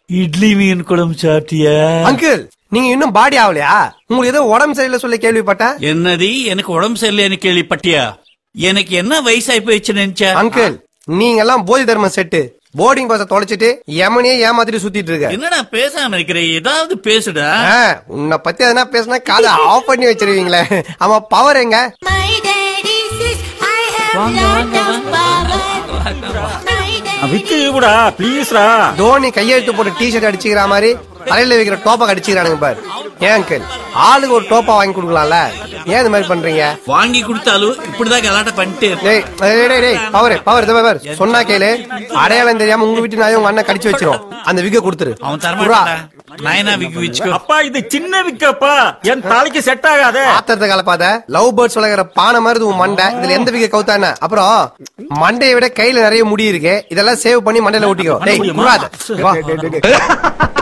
இட்லி மீன் குழம்பு சாப்பிட்டியா அங்கிள் நீங்க இன்னும் பாடி ஆகலையா உங்களுக்கு ஏதோ உடம்பு சரியில்லை சொல்ல கேள்விப்பட்டேன் என்னது எனக்கு உடம்பு சரியில்லைன்னு கேள்விப்பட்டியா எனக்கு என்ன வயசாகி போயிடுச்சு நினைச்சா அங்கிள் நீங்க எல்லாம் போதி தர்மம் செட்டு போர்டிங் பாஸ தொலைச்சிட்டு எமனையே ஏமாத்திட்டு சுத்திட்டு இருக்க என்னடா பேசாம இருக்கிற ஏதாவது பேசுடா ஆ, உன்னை பத்தி எதனா பேசினா காதை ஆஃப் பண்ணி வச்சிருவீங்களே ஆமா பவர் எங்க My daddy says I have lot of power. My daddy விக்கு கூட ப்ளீஸ்ரா தோனி கையெழுத்து போட்டு டி ஷர்ட் அடிச்சுக்கிற மாதிரி தலையில வைக்கிற டோப்பா அடிச்சுக்கிறானுங்க பாரு ஏன் அங்கிள் ஆளுக்கு ஒரு டோப்பா வாங்கி கொடுக்கலாம்ல ஏன் இந்த மாதிரி பண்றீங்க வாங்கி கொடுத்தாலும் இப்படிதான் கலாட்டம் பண்ணிட்டு இரு. டேய் டேய், டேய் டேய் பவர் பவர் இது பவர் சொன்னா கேளு அடையாளம் தெரியாம உங்க வீட்டு நாயை உங்க அண்ணன் கடிச்சு வச்சிரும் அந்த விக்க கொடுத்துரு அவன் புறா. தரமாட்டான்டா நயனா விக்கு வச்சுக்கோ அப்பா இது சின்ன விக்கப்பா என் தலைக்கு செட் ஆகாதே ஆத்திரத்தை கலப்பாத லவ் பேர்ட்ஸ் வளர்க்குற பானை மாதிரி இது உன் மண்டை இதுல எந்த விக்க கவுத்தானே அப்புறம் மண்டையை விட கையில நிறைய முடி இருக்கு இதெல்லாம் சேவ் பண்ணி மண்டையில ஊட்டிக்கோ டேய் குறாத வா